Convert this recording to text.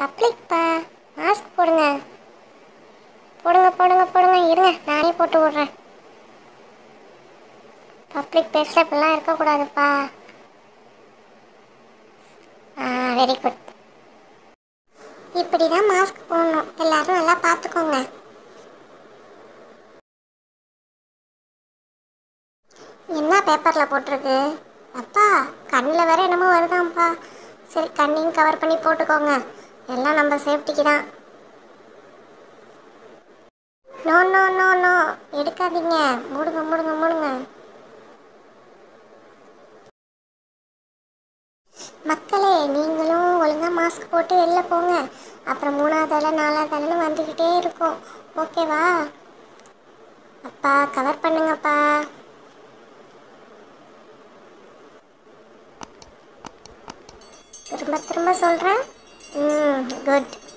பப்ளிக்ப்பா mask போடுங்க போடுங்க போடுங்க போடுங்க இருங்க நானே போட்டு விட்றேன் பப்ளிக் பிளேஸில் இப்படிலாம் இருக்கக்கூடாதுப்பா ஆ வெரி குட் இப்படி தான் மாஸ்க் போடணும் எல்லாரும் நல்லா பார்த்துக்கோங்க என்ன பேப்பரில் போட்டிருக்கு அப்பா கண்ணில் வேற என்னமோ வருதாம்ப்பா சரி கண்ணையும் கவர் பண்ணி போட்டுக்கோங்க எல்லாம் நம்ம சேஃப்டிக்கு தான் நோ நோ நோ நோ எடுக்காதீங்க மூடுங்க மூடுங்க மூடுங்க மக்களே நீங்களும் ஒழுங்கா மாஸ்க் போட்டு வெளில போங்க அப்புறம் மூணாவது அலை நாலாவது அலைன்னு வந்துக்கிட்டே இருக்கும் ஓகேவா அப்பா கவர் பண்ணுங்கப்பா திரும்ப திரும்ப சொல்கிறேன் ம் குட்